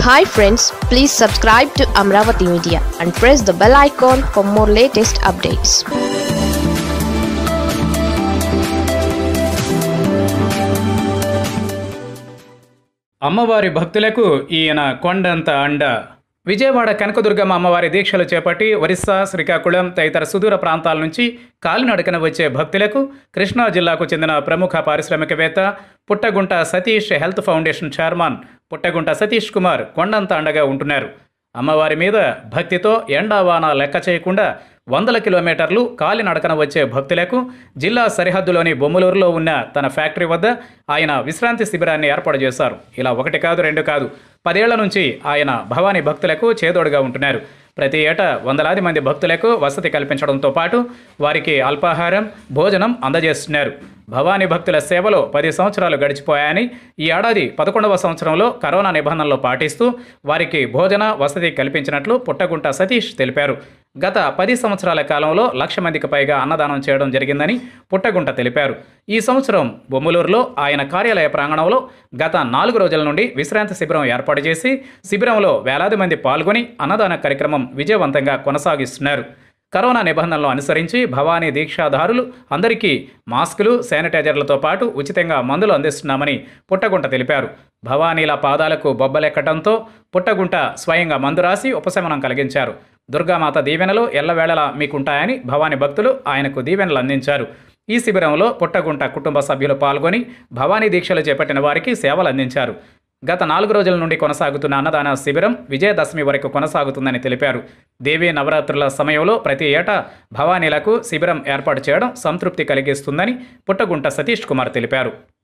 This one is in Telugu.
hi friends please subscribe to Amaravati media and press the bell icon for more latest updates అమ్మవారి భక్తులకు ఈయన కొండంత అండ విజయవాడ కనకదుర్గమ్మ అమ్మవారి దీక్షలు చేపట్టి ఒరిస్సా శ్రీకాకుళం తదితర సుదూర ప్రాంతాల నుంచి కాలినడకన వచ్చే భక్తులకు కృష్ణా జిల్లాకు చెందిన ప్రముఖ పారిశ్రామికవేత్త Puttagunta Satish health foundation chairman Puttagunta Satish Kumar కొండంత అండగా ఉంటున్నారు అమ్మవారి మీద భక్తితో ఎండావాన లెక్క చేయకుండా వందల కిలోమీటర్లు కాలినడకన వచ్చే భక్తులకు జిల్లా సరిహద్దులోని బొమ్మలూరులో ఉన్న తన ఫ్యాక్టరీ వద్ద ఆయన విశ్రాంతి శిబిరాన్ని ఏర్పాటు చేశారు ఇలా ఒకటి కాదు రెండు కాదు పదేళ్ల నుంచి ఆయన భవానీ భక్తులకు చేదోడుగా ఉంటున్నారు ప్రతి ఏటా వందలాది మంది భక్తులకు వసతి కల్పించడంతో పాటు వారికి అల్పాహారం భోజనం అందజేస్తున్నారు భవానీ భక్తుల సేవలో పది సంవత్సరాలు గడిచిపోయాయని ఈ ఏడాది పదకొండవ సంవత్సరంలో కరోనా నిబంధనలు పాటిస్తూ వారికి భోజన వసతి కల్పించినట్లు పుట్టగుంట సతీష్ తెలిపారు గత పది సంవత్సరాల కాలంలో లక్ష మందికి పైగా అన్నదానం చేయడం జరిగిందని పుట్టగుంట తెలిపారు ఈ సంవత్సరం బొమ్మలూరులో ఆయన కార్యాలయ ప్రాంగణంలో గత నాలుగు రోజుల నుండి విశ్రాంతి శిబిరం ఏర్పాటు చేసి శిబిరంలో వేలాది మంది పాల్గొని అన్నదాన కార్యక్రమం విజయవంతంగా కొనసాగిస్తున్నారు కరోనా నిబంధనలు అనుసరించి భవానీ దీక్షాదారులు అందరికీ మాస్కులు శానిటైజర్లతో పాటు ఉచితంగా మందులు అందిస్తున్నామని పుట్టగుంట తెలిపారు భవానీల పాదాలకు బొబ్బలెక్కడంతో పుట్టగుంట స్వయంగా మందు రాసి ఉపశమనం కలిగించారు దుర్గామాత దీవెనలు ఎల్లవేళలా మీకుంటాయని భవానీ భక్తులు ఆయనకు దీవెనలు అందించారు ఈ శిబిరంలో పుట్టగుంట కుటుంబ సభ్యులు పాల్గొని భవానీ దీక్షలు చేపట్టిన వారికి సేవలు అందించారు గత నాలుగు రోజుల నుండి కొనసాగుతున్న అన్నదాన శిబిరం విజయదశమి వరకు కొనసాగుతుందని తెలిపారు దేవీ నవరాత్రుల సమయంలో ప్రతి ఏటా భవానీలకు శిబిరం ఏర్పాటు చేయడం సంతృప్తి కలిగిస్తుందని పుట్టగుంట సతీష్ కుమార్ తెలిపారు